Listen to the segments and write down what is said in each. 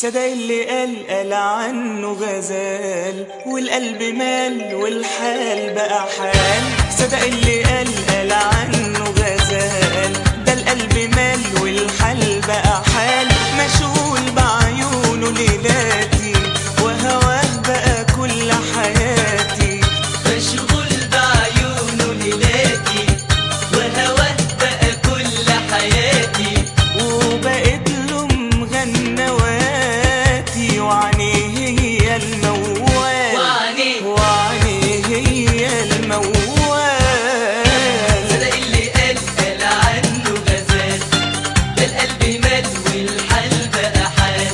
صدق اللي قال قال عنه غزال والقلب مال والحال بقى حال صدق اللي قال قال عنه غزال ده القلب مال والحال بقى حال مشغول بعيونه ليلاتي وهواه بقى كل حياتي مشغول بعيونه ليلاتي وهواه بقى كل حياتي وبقيت له مغنواتي وعينيه هي الموال وعينيه. وعينيه هي الموال صدق اللي قال قال عنه غزال ده القلب مال والحال بقى حال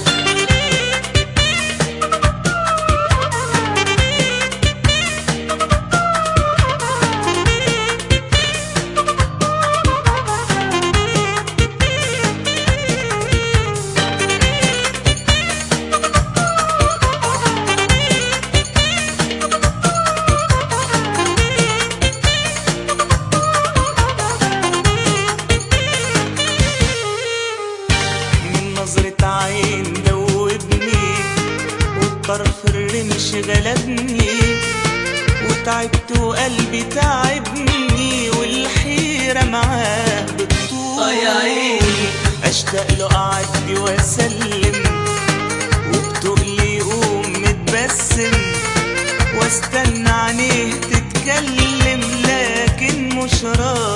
من نظرة عين دوبني والطرف الرمش غلبني وتعبت وقلبي تعبني والحيرة معاه بتطول آه يا عيني. اشتاق له اعدي واسلم وبتقلي يقوم متبسم واستنى عينيه تتكلم لكن مش راضي